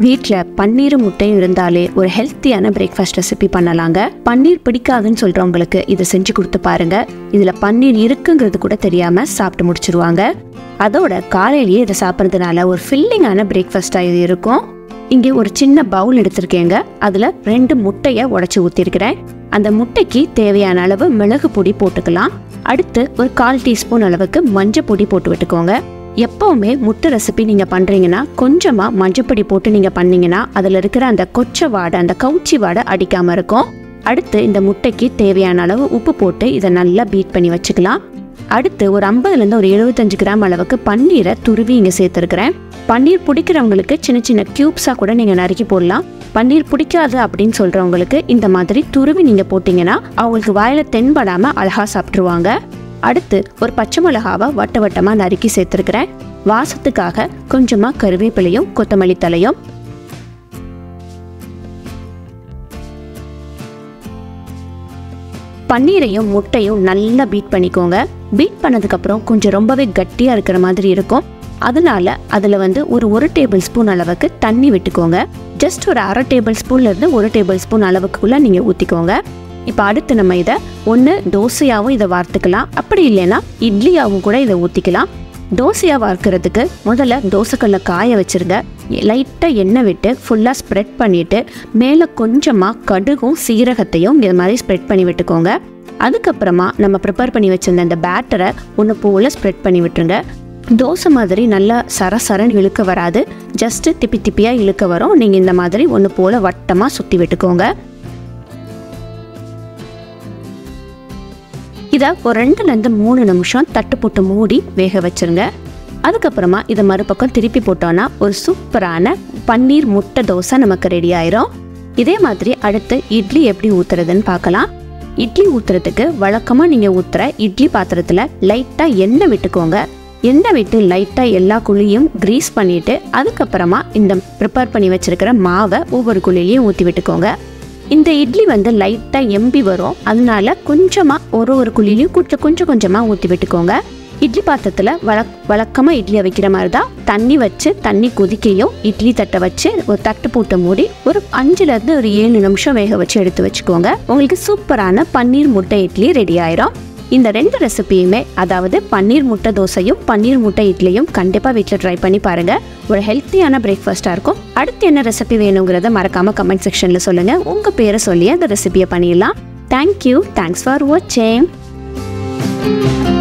வீட்டில் பன்னீரும் முட்டையும் இருந்தாலே ஒரு ஹெல்த்தியான பிரேக்ஃபாஸ்ட் ரெசிபி பண்ணலாங்க பன்னீர் பிடிக்காதுன்னு சொல்கிறவங்களுக்கு இதை செஞ்சு கொடுத்து பாருங்க இதில் பன்னீர் இருக்குங்கிறது கூட தெரியாமல் சாப்பிட்டு முடிச்சிருவாங்க அதோட காலையிலேயே இதை சாப்பிட்றதுனால ஒரு ஃபில்லிங்கான பிரேக்ஃபாஸ்ட்டாக இது இருக்கும் இங்கே ஒரு சின்ன பவுல் எடுத்திருக்கேங்க அதில் ரெண்டு முட்டையை உடச்சி ஊற்றிருக்கிறேன் அந்த முட்டைக்கு தேவையான அளவு மிளகு பொடி போட்டுக்கலாம் அடுத்து ஒரு கால் டீஸ்பூன் அளவுக்கு மஞ்சள் பொடி போட்டு விட்டுக்கோங்க எப்பவுமே முட்டை ரெசிபி நீங்கள் பண்ணுறீங்கன்னா கொஞ்சமாக மஞ்சப்பொடி போட்டு நீங்கள் பண்ணீங்கன்னா அதில் இருக்கிற அந்த கொச்சை வாடை அந்த கவுச்சி வாடை அடிக்காமல் இருக்கும் அடுத்து இந்த முட்டைக்கு தேவையான அளவு உப்பு போட்டு இதை நல்லா பீட் பண்ணி வச்சுக்கலாம் அடுத்து ஒரு ஐம்பதுலேருந்து ஒரு எழுபத்தஞ்சு கிராம் அளவுக்கு பன்னீரை துருவி இங்கே சேர்த்துருக்கிறேன் பன்னீர் பிடிக்கிறவங்களுக்கு சின்ன சின்ன க்யூப்ஸாக கூட நீங்கள் நறுக்கி போடலாம் பன்னீர் பிடிக்காது அப்படின்னு சொல்கிறவங்களுக்கு இந்த மாதிரி துருவி நீங்கள் போட்டிங்கன்னா அவங்களுக்கு வாயில் தென்படாமல் அழகாக சாப்பிட்ருவாங்க அடுத்து ஒரு பச்சை மிளகாவை வட்ட வட்டமாக நறுக்கி சேர்த்துருக்கிறேன் வாசத்துக்காக கொஞ்சமாக கருவேப்பிலையும் கொத்தமல்லி தலையும் பன்னீரையும் முட்டையும் நல்லா பீட் பண்ணிக்கோங்க பீட் பண்ணதுக்கப்புறம் கொஞ்சம் ரொம்பவே கட்டியாக இருக்கிற மாதிரி இருக்கும் அதனால அதில் வந்து ஒரு ஒரு டேபிள் ஸ்பூன் அளவுக்கு தண்ணி விட்டுக்கோங்க ஜஸ்ட் ஒரு அரை டேபிள் ஸ்பூன்லேருந்து ஒரு டேபிள் ஸ்பூன் அளவுக்குள்ளே நீங்கள் ஊற்றிக்கோங்க இப்போ அடுத்து நம்ம இதை ஒன்று தோசையாகவும் இதை வார்த்துக்கலாம் அப்படி இல்லைன்னா இட்லியாகவும் கூட இதை ஊற்றிக்கலாம் தோசையாக வார்க்கிறதுக்கு முதல்ல தோசைக்கல்ல காய வச்சுருங்க லைட்டாக எண்ணெய் விட்டு ஃபுல்லாக ஸ்ப்ரெட் பண்ணிவிட்டு மேலே கொஞ்சமாக கடுகும் சீரகத்தையும் இது மாதிரி ஸ்ப்ரெட் பண்ணி விட்டுக்கோங்க அதுக்கப்புறமா நம்ம ப்ரிப்பேர் பண்ணி வச்சிருந்த இந்த பேட்டரை ஒன்று போல் ஸ்ப்ரெட் பண்ணி விட்டுருங்க தோசை மாதிரி நல்லா சரசரன்னு இழுக்க வராது ஜஸ்ட்டு திப்பி திப்பியாக இழுக்க வரும் நீங்கள் இந்த மாதிரி ஒன்று போல் வட்டமாக சுற்றி விட்டுக்கோங்க இதை ஒரு ரெண்டுலேருந்து மூணு நிமிஷம் தட்டு போட்டு மூடி வேக வச்சிருங்க அதுக்கப்புறமா இதை மறுபக்கம் திருப்பி போட்டோன்னா ஒரு சூப்பரான பன்னீர் முட்டை தோசை நமக்கு ரெடி ஆயிரும் இதே மாதிரி அடுத்து இட்லி எப்படி ஊற்றுறதுன்னு பார்க்கலாம் இட்லி ஊற்றுறதுக்கு வழக்கமாக நீங்கள் ஊற்றுற இட்லி பாத்திரத்தில் லைட்டாக எண்ணெய் விட்டுக்கோங்க எண்ணெய் விட்டு லைட்டாக எல்லா குழியும் க்ரீஸ் பண்ணிவிட்டு அதுக்கப்புறமா இந்த ப்ரிப்பேர் பண்ணி வச்சுருக்கிற மாவை ஒவ்வொரு குழிலையும் ஊற்றி விட்டுக்கோங்க இந்த இட்லி வந்து லைட்டாக எம்பி வரும் அதனால கொஞ்சமாக ஒரு ஒரு குழிலையும் கொஞ்சம் கொஞ்சம் கொஞ்சமாக ஊற்றி விட்டுக்கோங்க இட்லி பாத்திரத்தில் வழக் வழக்கமாக இட்லியை வைக்கிற மாதிரி தான் தண்ணி வச்சு தண்ணி கொதிக்கையும் இட்லி தட்டை வச்சு ஒரு தட்டு போட்டு மூடி ஒரு அஞ்சுலேருந்து ஒரு ஏழு நிமிஷம் வேக வச்சு எடுத்து வச்சுக்கோங்க உங்களுக்கு சூப்பரான பன்னீர் முட்டை இட்லி ரெடி ஆயிரும் இந்த ரெண்டு ரெசிபியுமே அதாவது பன்னீர் முட்டை தோசையும் பன்னீர் முட்டை இட்லியும் கண்டிப்பாக வீட்டில் ட்ரை பண்ணி பாருங்கள் ஒரு ஹெல்த்தியான பிரேக்ஃபாஸ்ட்டாக இருக்கும் அடுத்து என்ன ரெசிபி வேணுங்கிறத மறக்காமல் கமெண்ட் செக்ஷனில் சொல்லுங்கள் உங்கள் பேரை சொல்லி அந்த ரெசிபியை பண்ணிடலாம் தேங்க்யூ தேங்க்ஸ் ஃபார் வாட்சிங்